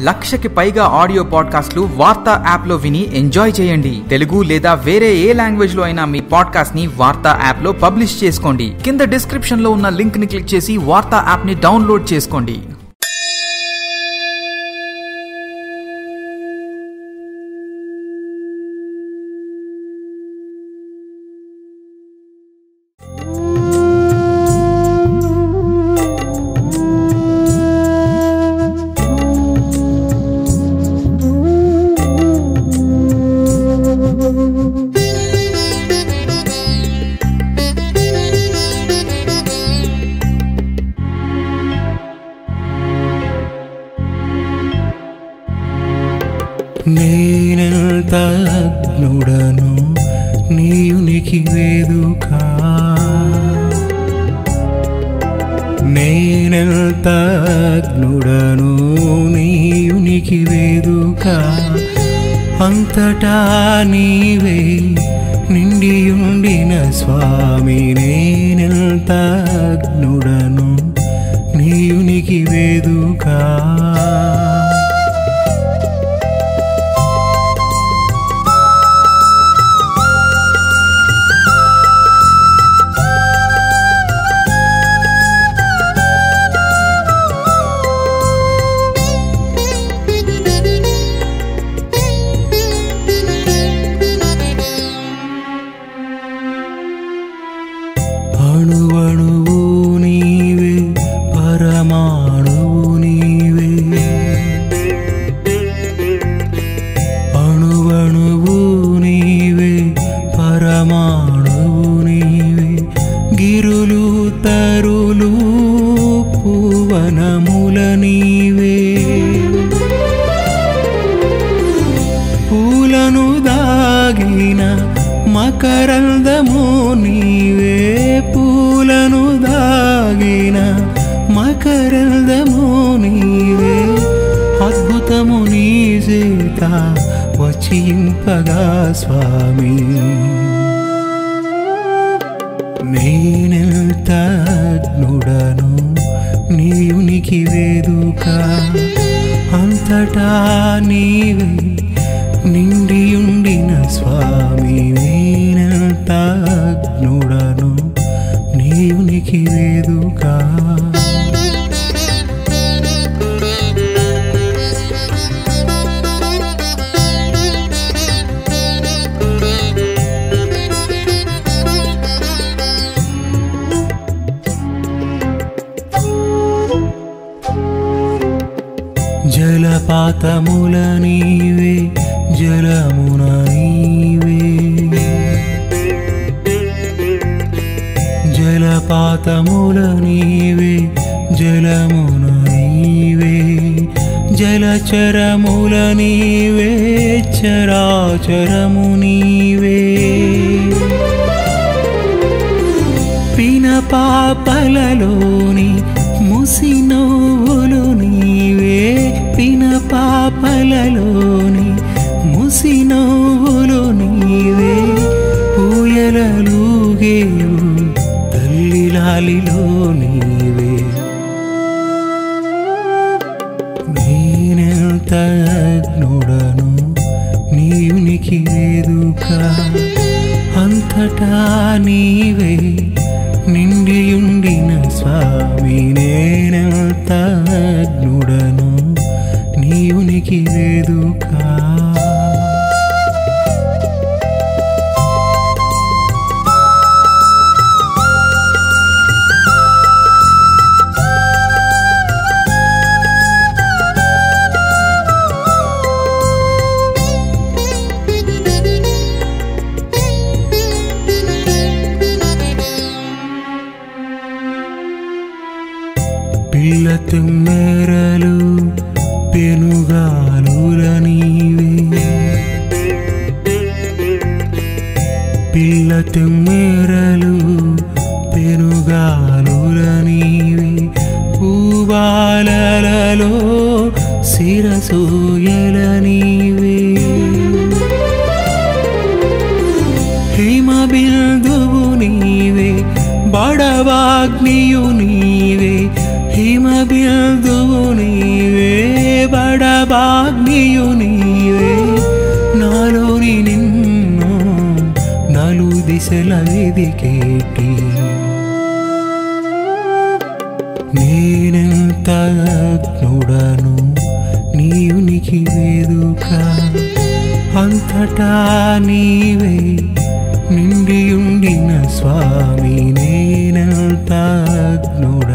లక్షకి పైగా ఆడియో పాడ్కాస్ట్లు వార్తా యాప్ లో విని ఎంజాయ్ చేయండి తెలుగు లేదా వేరే ఏ లాంగ్వేజ్ లో అయినా మీ పాడ్కాస్ట్ ని వార్తా యాప్ లో పబ్లిష్ చేసుకోండి కింద డిస్క్రిప్షన్ లో ఉన్న లింక్ ని క్లిక్ చేసి వార్తా యాప్ ని డౌన్లోడ్ చేసుకోండి నేనెంత అగ్నుడను నీయునికి వేదుక నేనెంత అగ్నుడను నీయునికి వేదుక అంతటా నీవే నిండియుండిన స్వామి నేనెంత అగ్నుడను నీయునికి వేదుకా అణువణువు నీవే పరమాణువు నీవే అణువణువు నీవే పరమాణువు నీవే గిరులు తరులు పువనముల నీవే పూలను దాగిన మకరందము నీవే పూలను దాగిన మకరందము నీవే అద్భుతము నీ చేత వచ్చింపగా స్వామి నేనెంత అగ్నుడను నీయునికి వేదుక అంతటా నీవే నిండియుండిన స్వామి నేనెంత అగ్నుడను నీయునికి వేదుక జలపాతముల నీవే జలమున నీవే జలపాతముల నీవే జలమున నీవే జలచరముల నీవే చరాచరము నీవే పిన పాపలలోని ముసినోవులు నీవే పిన పాపలలోని ముసినోవులు నీవే ఊయలలుగేవు తల్లిలాలిలో నీవే నేనెంత అగ్నుడను నీయునికి వేదుక అంతటా నీవే నిండియుండిన స్వామి నేనెంత అగ్నుడను నీయునికి వేదుకా పిల్ల తుమ్మెరలు పెనుగాలుల నీవే పిల్ల తుమ్మెరలు పెనుగాలుల నీవే పూవాలలో శిరసూయల నీవే హిమ బిందువు నీవే బడవాగ్నియు నీవే హిమ బిందువు నీవే బడ భాగ్నియు నీవే నాలోని నిన్ను నలు దిశల వెదికేటి నేనెంత అగ్నుడను నీవునికి వేదుక అంతటా నీవే నిండియుండిన స్వామి నేనెంత అగ్నుడను